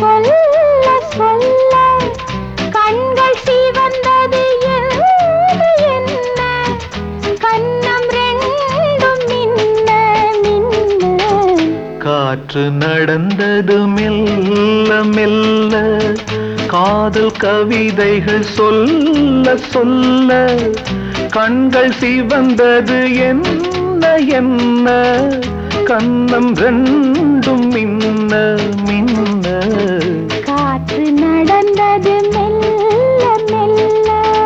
சொல்ல சொல்ல கண்கள் சிவந்தது என்ன என்ன கண்ணம் ரெண்டும் மின்ன மின்ன காற்று நடந்தது மெல்ல மெல்ல காதல் கவிதைகள் சொல்ல சொல்ல கண்கள் சிவந்தது என்ன என்ன கண்ணம் ரெண்டும் மின்ன மின்ன காற்று நடந்தது மெல்ல மெல்ல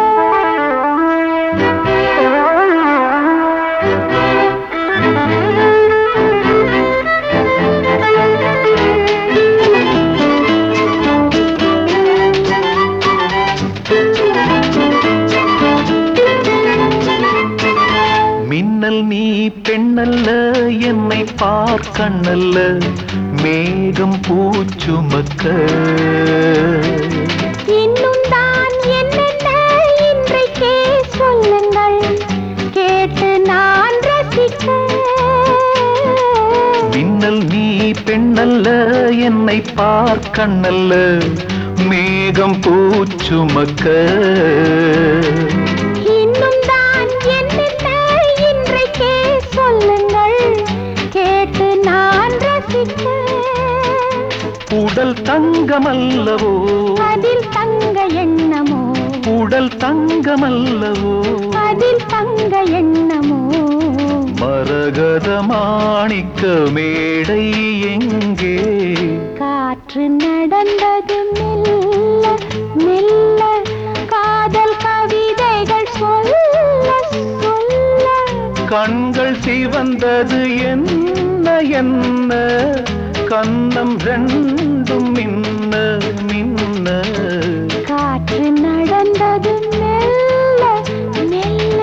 மின்னல் நீ பெண்ணல்ல என்னை பார்க்கண்ணல்ல மேகம் பூச்சுமக்க இன்னும் தான் என்னென்ன இன்றைக்கே சொல்லுங்கள் கேட்டு நான் ரசிக்க மின்னல் நீ பெண்ணல்ல என்னை பார்க்கண்ணல்ல மேகம் பூச்சுமக்க இன்னும் தான் என்னென்ன இன்றைக்கே சொல்லுங்கள் கேட்டு நான் ரசிக்க உடல் தங்கமல்லவோ அதில் தங்க எண்ணமோ உடல் தங்கமல்லவோ அதில் தங்க எண்ணமோ மரகத மாணிக்க மேடை எங்கே காற்று நடந்தது மெல்ல மெல்ல காதல் கவிதைகள் சொல்ல சொல்ல கண்கள் சிவந்தது என்ன என்ன கண்ணம் ரெண்டும் மின்ன மின்ன காற்று நடந்தது மெல்ல மெல்ல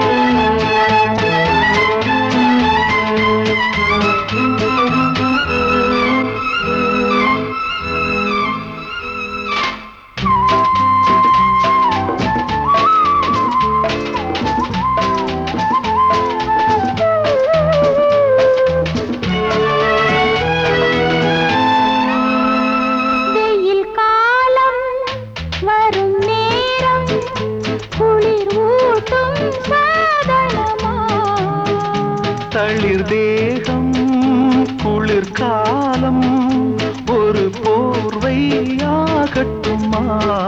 வெயில் காலம் வரும் நேரம் குளிர் ஊட்டும் சாதனமா தளிர் தேகம் குளிர் காலம் ஒரு போர்வையாகட்டுமா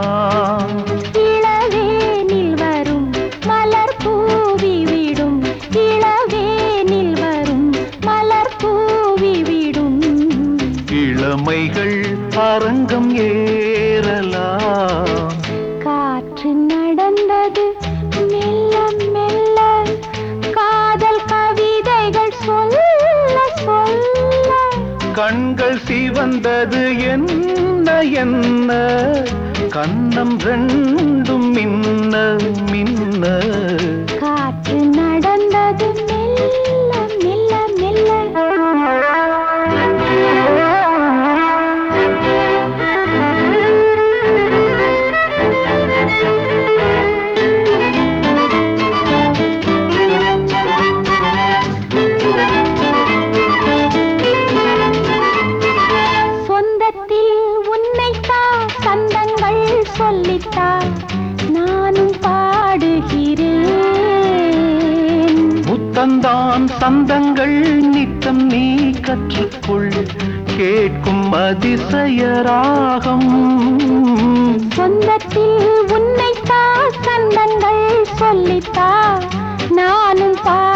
இளவேனில் வரும் மலர் பூவி விடும் இளவேனில் வரும் மலர் பூவி விடும் இளமைகள் அரங்கம் ஏறலாம் காற்று நடந்தது மெல்ல மெல்ல காதல் கவிதைகள் சொல்ல சொல்ல கண்கள் சிவந்தது என்ன என்ன கண்ணம் ரெண்டும் மின்ன மின்ன காற்று நடந்தது மெல்ல மெல்ல சொந்தத்தில் உன்னைத்தா சந்தங்கள் சொல்லித்தா நானும் பாடுகிறேன் முத்தந்தான் சந்தங்கள் நித்தம் நீ கற்றுக்கொள் கேட்கும் அதிசயராகம் சொந்தத்தில் உன்னைத்தா சந்தங்கள் சொல்லித்தா நானும்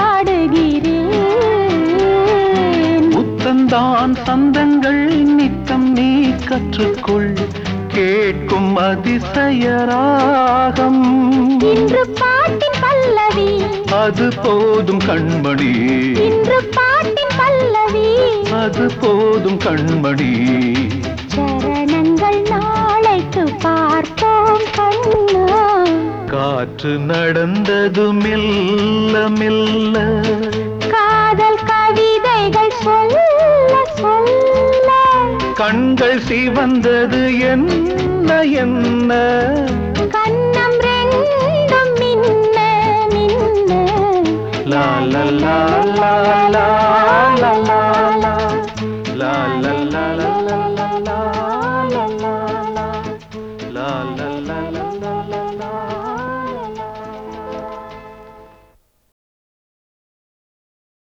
பாடுகிறேன் முத்தந்தான் சந்தங்கள் நித்தம் நீ கற்றுக்கொள் கேட்கும் அதிசயராகம் இன்று பாட்டின் பல்லவி அது போதும் கண்மணி இன்று பாட்டின் பல்லவி அது போதும் கண்மணி சரணங்கள் நாளைக்கு பார்ப்போம் கண்ணா காற்று நடந்தது மெல்ல மெல்ல காதல் கவிதைகள் சொல்ல சொல்ல கண்கள் சிவந்தது என்ன என்ன